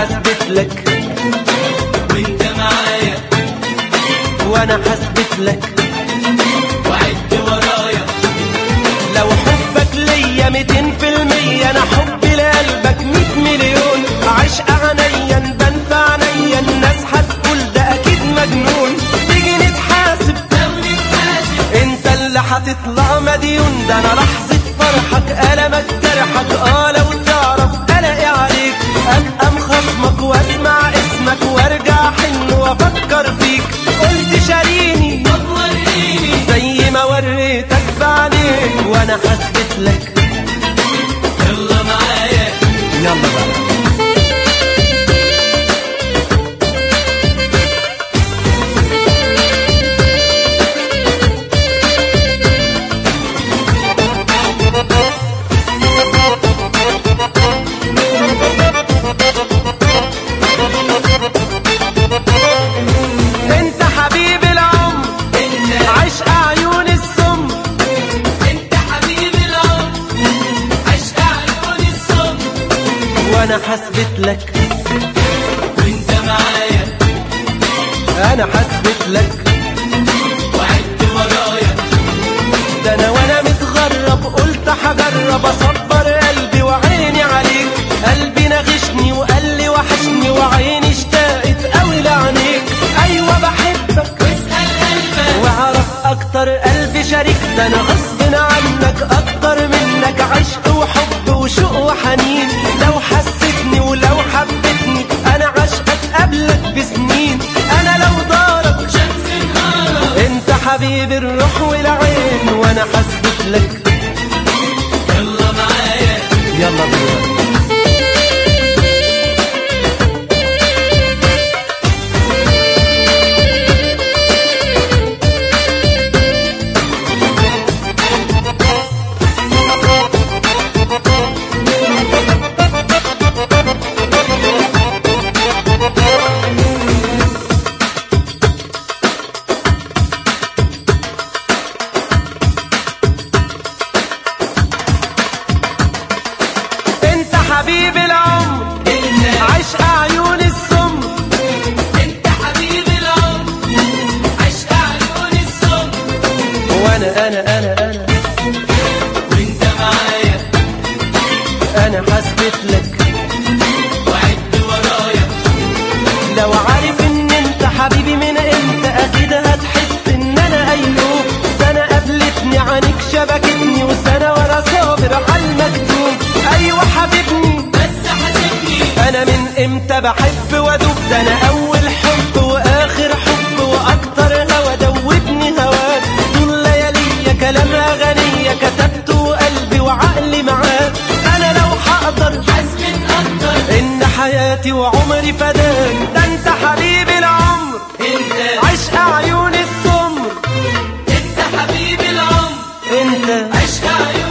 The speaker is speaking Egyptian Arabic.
حثبت لك وانت معايا وانا حثبت لك وعد ورايا لو حبك ليا ميتين في المية انا حبي لقلبك ميت مليون عشق عينيا نبان في عينيا الناس هتقول ده اكيد مجنون تيجي نتحاسب لو نتحاسب انت اللي هتطلع مديون ده انا لحظة فرحك ألمك جرحك اه لو تعرف قلقي عليك ابقى مخصمك واسمع اسمك وارجع حن وافكر فيك قلت شاريني طب وريني زي ما وريتك بعدين وانا حسبت لك يلا معايا يلا بقى انت حبيب العمر انت عشق عيون السم انت حبيب العمر عشق عيون الصم وانا حسبت لك وانت معايا انا حسبت لك وعد ورايا ده انا وانا متغرب قلت هجرب اصبر قلبي وعيني عليك قلبي نغشني وقال لي وحشني وعيني اشتاقت قوي لعينيك ايوه بحبك واسأل قلبك واعرف اكتر قلبي شريك ده انا غصب عنك اكتر منك عشق وحب وشوق وحنين لو حسيتني ولو حبيتني انا عشقك قبلك بسنين انا لو دارك شمس نهارك انت حبيب الروح والعين وانا حسبت لك يلا معايا يلا بينا انت حبيب العمر انت عشق عيون السم انت حبيب العمر عشق عيون الصم وانا انا انا انا وانت معايا انا حسبت لك وعد ورايا لو عارف ان انت حبيبي من امتى اكيد هتحس ان انا ايوب سنة قابلتني عنك شبكتني وسنة ورا صابر على المكتوب ايوه حبيبني بس حاسبني انا من امتى بحب وادوب ده انا اول حب واخر حب واكتر هوا دوبني هواك طول ليالي كلام اغانية كتبته قلبي وعقلي معاك انا لو هقدر حاسبن اكتر ان حياتي وعمري فداك ده انت حبيب العمر انت عشق عيون السمر انت حبيب العمر انت عشق عيون